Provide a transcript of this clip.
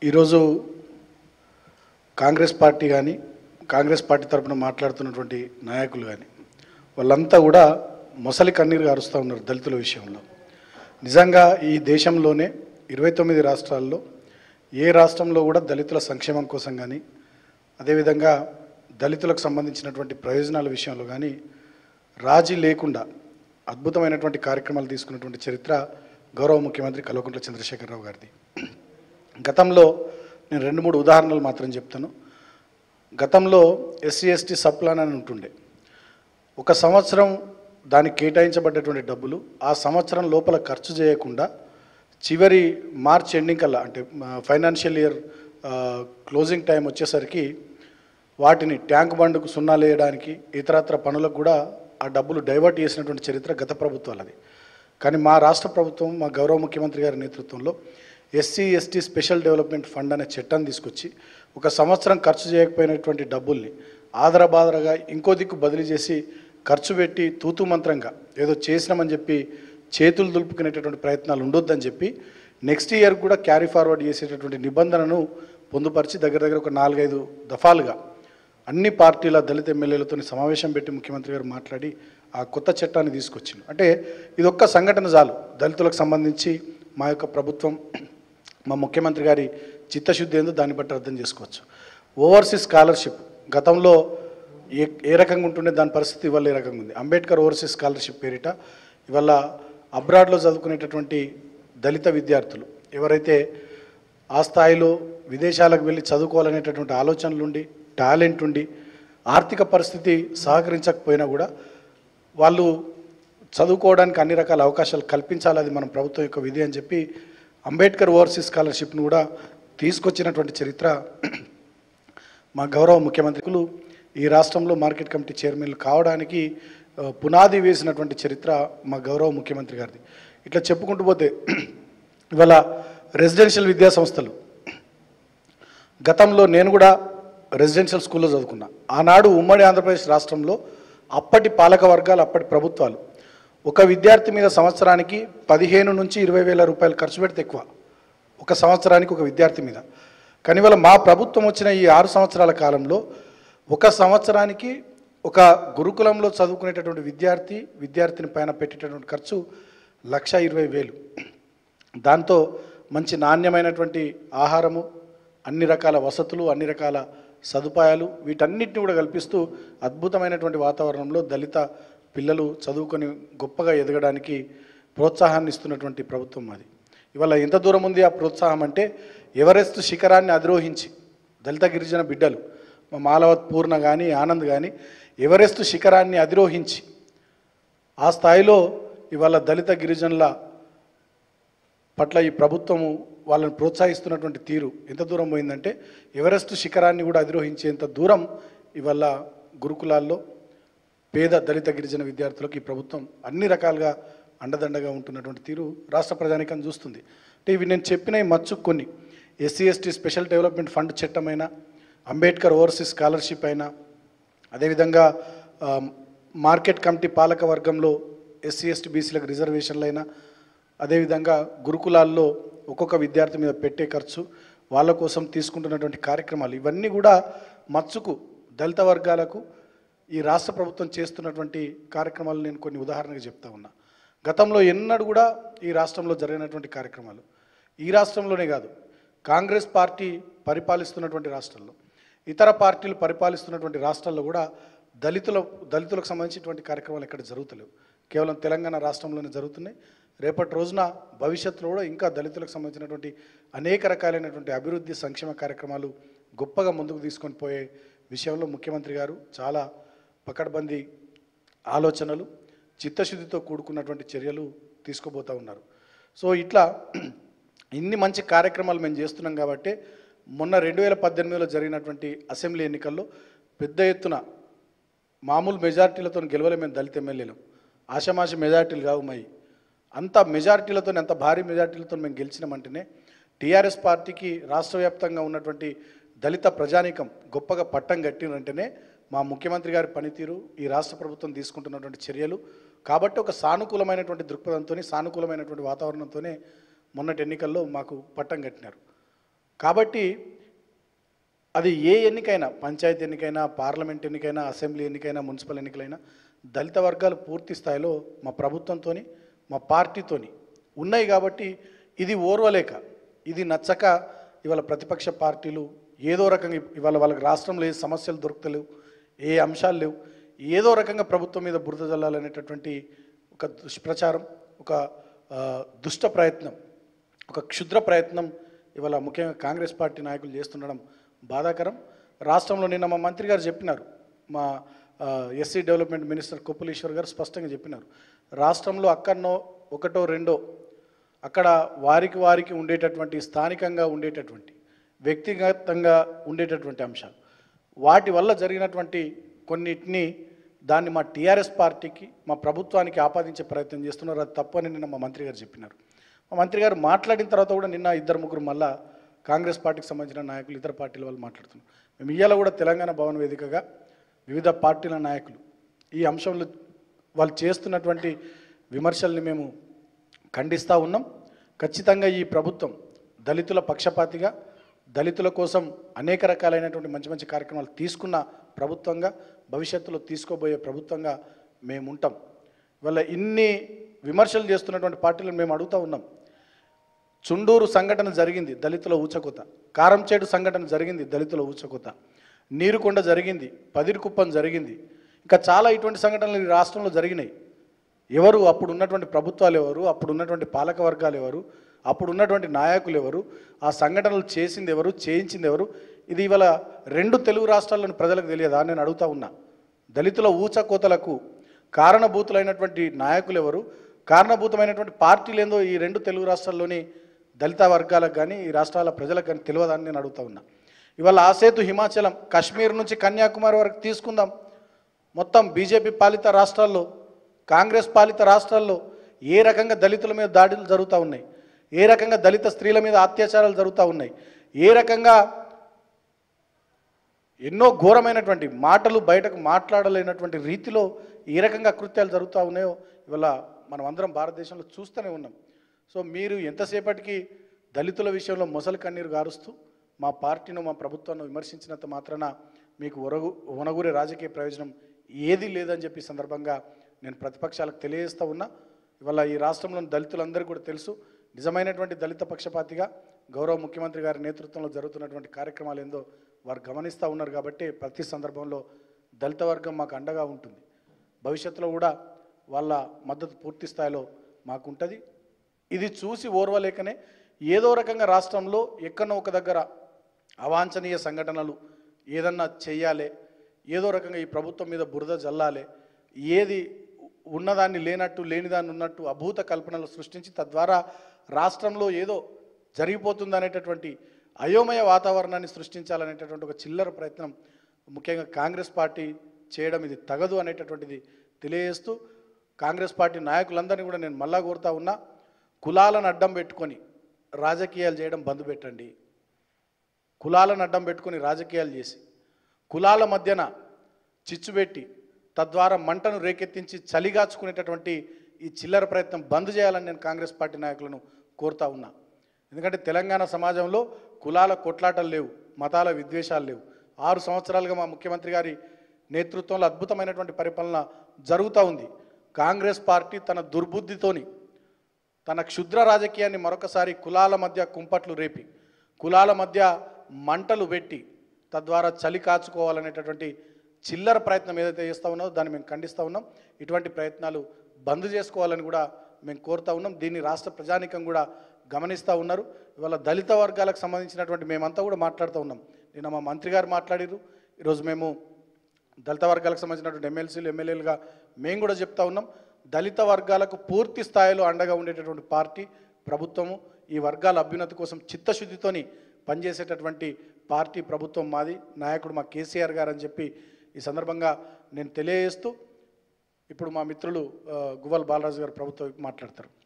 ఈరోజు కాంగ్రెస్ పార్టీ కానీ కాంగ్రెస్ పార్టీ తరపున మాట్లాడుతున్నటువంటి నాయకులు కానీ వాళ్ళంతా కూడా మొసలి కన్నీరు గారుస్తూ ఉన్నారు దళితుల విషయంలో నిజంగా ఈ దేశంలోనే ఇరవై తొమ్మిది రాష్ట్రాల్లో ఏ రాష్ట్రంలో కూడా దళితుల సంక్షేమం కోసం కానీ అదేవిధంగా దళితులకు సంబంధించినటువంటి ప్రయోజనాల విషయంలో కానీ రాజీ లేకుండా అద్భుతమైనటువంటి కార్యక్రమాలు తీసుకున్నటువంటి చరిత్ర గౌరవ ముఖ్యమంత్రి కల్వకుంట్ల చంద్రశేఖరరావు గారిది గతంలో నేను రెండు మూడు ఉదాహరణలు మాత్రం చెప్తాను గతంలో ఎస్సీ ఎస్టీ సబ్ ప్లాన్ అని ఉంటుండే ఒక సంవత్సరం దానికి కేటాయించబడ్డటువంటి డబ్బులు ఆ సంవత్సరం లోపల ఖర్చు చేయకుండా చివరి మార్చ్ ఎండింగ్ కల్లా అంటే ఫైనాన్షియల్ ఇయర్ క్లోజింగ్ టైం వచ్చేసరికి వాటిని ట్యాంక్ బండ్కు సున్నాలు వేయడానికి ఇతరత్ర పనులకు కూడా ఆ డబ్బులు డైవర్ట్ చేసినటువంటి చరిత్ర గత ప్రభుత్వాలది కానీ మా రాష్ట్ర ప్రభుత్వం మా గౌరవ ముఖ్యమంత్రి గారి నేతృత్వంలో SC ST special development fund అనే చట్టాన్ని తీసుకొచ్చి ఒక సంవత్సరం ఖర్చు చేయకపోయినటువంటి డబ్బుల్ని ఆదరబాదరగా ఇంకో దిక్కు బదిలీ చేసి ఖర్చు పెట్టి తూతు మంత్రంగా ఏదో చేసినామని చెప్పి చేతులు దులుపుకునేటటువంటి ప్రయత్నాలు ఉండొద్దని చెప్పి నెక్స్ట్ ఇయర్ కూడా క్యారీ ఫార్వర్డ్ చేసేటటువంటి నిబంధనను పొందుపరిచి దగ్గర దగ్గర ఒక నాలుగైదు దఫాలుగా అన్ని పార్టీల దళిత ఎమ్మెల్యేలతో సమావేశం పెట్టి ముఖ్యమంత్రి గారు మాట్లాడి ఆ కొత్త చట్టాన్ని తీసుకొచ్చింది అంటే ఇది ఒక్క సంఘటన చాలు దళితులకు సంబంధించి మా యొక్క ప్రభుత్వం మా ముఖ్యమంత్రి గారి చిత్తశుద్ధి ఏందో దాన్ని బట్టి అర్థం చేసుకోవచ్చు ఓవర్సీస్ స్కాలర్షిప్ గతంలో ఏ ఏ రకంగా ఉంటుండే దాని పరిస్థితి ఇవాళ ఏ రకంగా ఉంది అంబేద్కర్ ఓవర్సీస్ స్కాలర్షిప్ పేరిట ఇవాళ అబ్రాడ్లో చదువుకునేటటువంటి దళిత విద్యార్థులు ఎవరైతే ఆ స్థాయిలో విదేశాలకు వెళ్ళి చదువుకోవాలనేటటువంటి ఆలోచనలు ఉండి టాలెంట్ ఉండి ఆర్థిక పరిస్థితి సహకరించకపోయినా కూడా వాళ్ళు చదువుకోవడానికి అన్ని రకాల అవకాశాలు కల్పించాలి అది మన ప్రభుత్వం యొక్క విధి అని చెప్పి అంబేద్కర్ ఓవర్సీస్ స్కాలర్షిప్ను కూడా తీసుకొచ్చినటువంటి చరిత్ర మా గౌరవ ముఖ్యమంత్రులు ఈ రాష్ట్రంలో మార్కెట్ కమిటీ చైర్మన్లు కావడానికి ఆ, పునాది వేసినటువంటి చరిత్ర మా గౌరవ ముఖ్యమంత్రి గారిది ఇట్లా చెప్పుకుంటూ పోతే ఇవాళ రెసిడెన్షియల్ విద్యా సంస్థలు గతంలో నేను కూడా రెసిడెన్షియల్ స్కూల్లో చదువుకున్నా ఆనాడు ఉమ్మడి ఆంధ్రప్రదేశ్ రాష్ట్రంలో అప్పటి పాలక వర్గాలు అప్పటి ప్రభుత్వాలు ఒక విద్యార్థి మీద సంవత్సరానికి పదిహేను నుంచి ఇరవై వేల రూపాయలు ఖర్చు పెడితే ఎక్కువ ఒక సంవత్సరానికి ఒక విద్యార్థి మీద కానీ ఇవాళ మా ప్రభుత్వం వచ్చిన ఈ ఆరు సంవత్సరాల కాలంలో ఒక సంవత్సరానికి ఒక గురుకులంలో చదువుకునేటటువంటి విద్యార్థి విద్యార్థిని పైన పెట్టేటటువంటి ఖర్చు లక్ష ఇరవై వేలు దాంతో మంచి నాణ్యమైనటువంటి ఆహారము అన్ని రకాల వసతులు అన్ని రకాల సదుపాయాలు వీటన్నిటిని కూడా కల్పిస్తూ అద్భుతమైనటువంటి వాతావరణంలో దళిత పిల్లలు చదువుకొని గొప్పగా ఎదగడానికి ప్రోత్సాహాన్ని ఇస్తున్నటువంటి ప్రభుత్వం అది ఇవాళ ఎంత దూరం ఉంది ఆ ప్రోత్సాహం అంటే ఎవరెస్ట్ శిఖరాన్ని అధిరోహించి దళిత గిరిజన బిడ్డలు మా మాలవత్ పూర్ణ కానీ ఆనంద్ కానీ ఎవరెస్ట్ శిఖరాన్ని అధిరోహించి ఆ స్థాయిలో ఇవాళ దళిత గిరిజనుల పట్ల ఈ ప్రభుత్వము వాళ్ళని ప్రోత్సహిస్తున్నటువంటి తీరు ఎంత దూరం పోయిందంటే ఎవరెస్ట్ శిఖరాన్ని కూడా అధిరోహించేంత దూరం ఇవాళ గురుకులాల్లో పేద దళిత గిరిజన విద్యార్థులకు ఈ ప్రభుత్వం అన్ని రకాలుగా అండదండగా ఉంటున్నటువంటి తీరు రాష్ట్ర ప్రజానికం చూస్తుంది అంటే ఇవి నేను చెప్పిన ఈ మచ్చు కొన్ని SC ST special development fund చట్టమైనా అంబేద్కర్ ఓవర్సీస్ స్కాలర్షిప్ అయినా అదేవిధంగా ఆ, మార్కెట్ కమిటీ పాలక వర్గంలో ఎస్సీ ఎస్టీ బీసీలకు రిజర్వేషన్లైనా అదేవిధంగా గురుకులాల్లో ఒక్కొక్క విద్యార్థి మీద పెట్టే ఖర్చు వాళ్ళ కోసం తీసుకుంటున్నటువంటి కార్యక్రమాలు ఇవన్నీ కూడా మచ్చుకు దళిత వర్గాలకు ఈ రాష్ట్ర ప్రభుత్వం చేస్తున్నటువంటి కార్యక్రమాలు నేను కొన్ని ఉదాహరణగా చెప్తా ఉన్నా గతంలో ఎన్నడూ కూడా ఈ రాష్ట్రంలో జరిగినటువంటి కార్యక్రమాలు ఈ రాష్ట్రంలోనే కాదు కాంగ్రెస్ పార్టీ పరిపాలిస్తున్నటువంటి రాష్ట్రాల్లో ఇతర పార్టీలు పరిపాలిస్తున్నటువంటి రాష్ట్రాల్లో కూడా దళితుల దళితులకు సంబంధించినటువంటి కార్యక్రమాలు ఎక్కడ జరుగుతలేవు కేవలం తెలంగాణ రాష్ట్రంలోనే జరుగుతున్నాయి రేపటి రోజున భవిష్యత్తులో కూడా ఇంకా దళితులకు సంబంధించినటువంటి అనేక రకాలైనటువంటి అభివృద్ధి సంక్షేమ కార్యక్రమాలు గొప్పగా ముందుకు తీసుకొని పోయే విషయంలో ముఖ్యమంత్రి గారు చాలా పకడ్బందీ ఆలోచనలు చిత్తశుద్ధితో కూడుకున్నటువంటి చర్యలు తీసుకోబోతూ ఉన్నారు సో ఇట్లా ఇన్ని మంచి కార్యక్రమాలు మేము చేస్తున్నాం కాబట్టి మొన్న రెండు వేల పద్దెనిమిదిలో జరిగినటువంటి అసెంబ్లీ ఎన్నికల్లో పెద్ద ఎత్తున మామూలు మెజార్టీలతో గెలవలే మేము దళిత ఎమ్మెల్యేలు ఆషామాషి మెజార్టీలు కావు మై అంత మెజార్టీలతో అంత భారీ మెజార్టీలతో మేము గెలిచినామంటేనే టీఆర్ఎస్ పార్టీకి రాష్ట్ర వ్యాప్తంగా ఉన్నటువంటి దళిత ప్రజానీకం గొప్పగా పట్టం కట్టినంటేనే మా ముఖ్యమంత్రి గారి పనితీరు ఈ రాష్ట్ర ప్రభుత్వం తీసుకుంటున్నటువంటి చర్యలు కాబట్టి ఒక సానుకూలమైనటువంటి దృక్పథంతో సానుకూలమైనటువంటి వాతావరణంతోనే మొన్నటి ఎన్నికల్లో మాకు పట్టం కట్టినారు కాబట్టి అది ఏ ఎన్నికైనా పంచాయతీ ఎన్నికైనా పార్లమెంట్ ఎన్నికైనా అసెంబ్లీ ఎన్నికైనా మున్సిపల్ ఎన్నికలైనా దళిత వర్గాలు పూర్తి స్థాయిలో మా ప్రభుత్వంతోని మా పార్టీతోని ఉన్నాయి కాబట్టి ఇది ఓర్వలేక ఇది నచ్చక ఇవాళ ప్రతిపక్ష పార్టీలు ఏదో రకంగా ఇవాళ వాళ్ళకి రాష్ట్రంలో ఏ సమస్యలు దొరుకుతలేవు ఏ అంశాలు లేవు ఏదో రకంగా ప్రభుత్వం మీద బురద జల్లాలనేటటువంటి ఒక దుష్ప్రచారం ఒక ఆ, దుష్ట ప్రయత్నం ఒక క్షుద్ర ప్రయత్నం ఇవాళ ముఖ్యంగా కాంగ్రెస్ పార్టీ నాయకులు చేస్తుండడం బాధాకరం రాష్ట్రంలో నిన్న మా మంత్రి గారు చెప్పినారు మా ఎస్సీ డెవలప్మెంట్ మినిస్టర్ కొప్పులీశ్వర్ గారు స్పష్టంగా చెప్పినారు రాష్ట్రంలో అక్కడనో ఒకటో రెండో అక్కడ వారికి వారికి ఉండేటటువంటి స్థానికంగా ఉండేటటువంటి వ్యక్తిగతంగా ఉండేటటువంటి అంశాలు వాటి వల్ల జరిగినటువంటి కొన్నిటిని దాన్ని మా టీఆర్ఎస్ పార్టీకి మా ప్రభుత్వానికి ఆపాదించే ప్రయత్నం చేస్తున్నారు అది తప్పని నిన్న మా మంత్రి గారు చెప్పినారు మా మంత్రి గారు మాట్లాడిన తర్వాత కూడా నిన్న ఇద్దరు ముగ్గురు మళ్ళా కాంగ్రెస్ పార్టీకి సంబంధించిన నాయకులు ఇతర పార్టీల వాళ్ళు మాట్లాడుతున్నారు మేము ఇవాళ కూడా తెలంగాణ భవన్ వేదికగా వివిధ పార్టీల నాయకులు ఈ అంశంలో వాళ్ళు చేస్తున్నటువంటి విమర్శల్ని మేము ఖండిస్తూ ఉన్నాం ఖచ్చితంగా ఈ ప్రభుత్వం దళితుల పక్షపాతిగా దళితుల కోసం అనేక రకాలైనటువంటి మంచి మంచి కార్యక్రమాలు తీసుకున్న ప్రభుత్వంగా భవిష్యత్తులో తీసుకోబోయే ప్రభుత్వంగా మేము ఉంటాం ఇవాళ ఇన్ని విమర్శలు చేస్తున్నటువంటి పార్టీలను మేము అడుగుతూ ఉన్నాం చుండూరు సంఘటన జరిగింది దళితుల ఊచకోత కారంచేడు సంఘటన జరిగింది దళితుల ఊచకోత నీరుకొండ జరిగింది పదిరికుప్పం జరిగింది ఇంకా చాలా ఇటువంటి సంఘటనలు ఈ రాష్ట్రంలో జరిగినాయి ఎవరు అప్పుడు ఉన్నటువంటి ప్రభుత్వాలు ఎవరు అప్పుడు ఉన్నటువంటి పాలక వర్గాలు ఎవరు అప్పుడు ఉన్నటువంటి నాయకులు ఎవరు ఆ సంఘటనలు చేసింది ఎవరు చేయించింది ఎవరు ఇది ఇవాళ రెండు తెలుగు రాష్ట్రాల్లోని ప్రజలకు తెలియదా అని నేను అడుగుతా ఉన్నా దళితుల ఊచకోతలకు కారణభూతులైనటువంటి నాయకులు ఎవరు కారణభూతమైనటువంటి పార్టీలు ఏందో ఈ రెండు తెలుగు రాష్ట్రాల్లోని దళిత వర్గాలకు కానీ ఈ రాష్ట్రాల ప్రజలకు కానీ తెలియదని నేను అడుగుతా ఉన్నా ఇవాళ ఆ సేతు హిమాచలం కాశ్మీర్ నుంచి కన్యాకుమారి వరకు తీసుకుందాం మొత్తం బీజేపీ పాలిత రాష్ట్రాల్లో కాంగ్రెస్ పాలిత రాష్ట్రాల్లో ఏ రకంగా దళితుల మీద దాడులు జరుగుతూ ఉన్నాయి ఏ రకంగా దళిత స్త్రీల మీద అత్యాచారాలు జరుగుతూ ఉన్నాయి ఏ రకంగా ఎన్నో ఘోరమైనటువంటి మాటలు బయటకు మాట్లాడలేనటువంటి రీతిలో ఏ రకంగా కృత్యాలు జరుగుతూ ఉన్నాయో ఇవాళ మనం అందరం భారతదేశంలో చూస్తూనే ఉన్నాం సో మీరు ఎంతసేపటికి దళితుల విషయంలో మొసలి కన్నీరు గారుస్తూ మా పార్టీను మా ప్రభుత్వాన్ని విమర్శించినంత మాత్రాన మీకు ఒరగు ఒనగూరే రాజకీయ ప్రయోజనం ఏదీ లేదని చెప్పి ఈ సందర్భంగా నేను ప్రతిపక్షాలకు తెలియజేస్తూ ఉన్నా ఇవాళ ఈ రాష్ట్రంలోని దళితులందరికీ కూడా తెలుసు నిజమైనటువంటి దళిత పక్షపాతిగా గౌరవ ముఖ్యమంత్రి గారి నేతృత్వంలో జరుగుతున్నటువంటి కార్యక్రమాలు ఏందో వారు గమనిస్తూ ఉన్నారు కాబట్టి ప్రతి సందర్భంలో దళిత వర్గం మాకు అండగా ఉంటుంది భవిష్యత్తులో కూడా వాళ్ళ మద్దతు పూర్తి స్థాయిలో మాకు ఉంటుంది ఇది చూసి ఓర్వలేకనే ఏదో రకంగా రాష్ట్రంలో ఎక్కడో ఒక దగ్గర అవాంఛనీయ సంఘటనలు ఏదన్నా చెయ్యాలి ఏదో రకంగా ఈ ప్రభుత్వం మీద బురద జల్లాలి ఏది ఉన్నదాన్ని లేనట్టు లేనిదాన్ని ఉన్నట్టు అభూత కల్పనలు సృష్టించి తద్వారా రాష్ట్రంలో ఏదో జరిగిపోతుంది అనేటటువంటి అయోమయ వాతావరణాన్ని సృష్టించాలనేటటువంటి ఒక చిల్లర ప్రయత్నం ముఖ్యంగా కాంగ్రెస్ పార్టీ చేయడం ఇది తగదు అనేటటువంటిది తెలియజేస్తూ కాంగ్రెస్ పార్టీ నాయకులందరినీ కూడా నేను మళ్ళా కోరుతా ఉన్నా కులాలను అడ్డం పెట్టుకొని రాజకీయాలు చేయడం బంద్ పెట్టండి కులాలను అడ్డం పెట్టుకొని రాజకీయాలు చేసి కులాల మధ్యన చిచ్చు పెట్టి తద్వారా మంటను రేకెత్తించి చలిగాచుకునేటటువంటి ఈ చిల్లర ప్రయత్నం బంద్ చేయాలని నేను కాంగ్రెస్ పార్టీ నాయకులను కోరుతా ఉన్నా ఎందుకంటే తెలంగాణ సమాజంలో కులాల కొట్లాటలు లేవు మతాల విద్వేషాలు లేవు ఆరు సంవత్సరాలుగా మా ముఖ్యమంత్రి గారి నేతృత్వంలో అద్భుతమైనటువంటి పరిపాలన జరుగుతూ ఉంది కాంగ్రెస్ పార్టీ తన దుర్బుద్ధితోని తన క్షుద్ర రాజకీయాన్ని మరొకసారి కులాల మధ్య కుంపట్లు రేపి కులాల మధ్య మంటలు పెట్టి తద్వారా చలి కాచుకోవాలనేటటువంటి చిల్లర ప్రయత్నం ఏదైతే చేస్తూ ఉన్నదో దాన్ని మేము ఖండిస్తూ ఉన్నాం ఇటువంటి ప్రయత్నాలు బంద్ చేసుకోవాలని కూడా మేము కోరుతా ఉన్నాం దీన్ని రాష్ట్ర ప్రజానికం కూడా గమనిస్తూ ఉన్నారు ఇవాళ దళిత వర్గాలకు సంబంధించినటువంటి మేమంతా కూడా మాట్లాడుతూ ఉన్నాం నిన్న మా మంత్రి గారు మాట్లాడిరు ఈరోజు మేము దళిత వర్గాలకు సంబంధించినటువంటి ఎమ్మెల్సీలు ఎమ్మెల్యేలుగా మేము కూడా చెప్తా ఉన్నాం దళిత వర్గాలకు పూర్తి స్థాయిలో అండగా ఉండేటటువంటి పార్టీ ప్రభుత్వము ఈ వర్గాల అభ్యున్నతి కోసం చిత్తశుద్ధితోని పనిచేసేటటువంటి పార్టీ ప్రభుత్వం మాది నాయకుడు మా కేసీఆర్ గారు అని చెప్పి ఈ సందర్భంగా నేను తెలియజేస్తూ ఇప్పుడు మా మిత్రులు ఆ, గువ్వల్ బాలరాజు గారు ప్రభుత్వం మాట్లాడతారు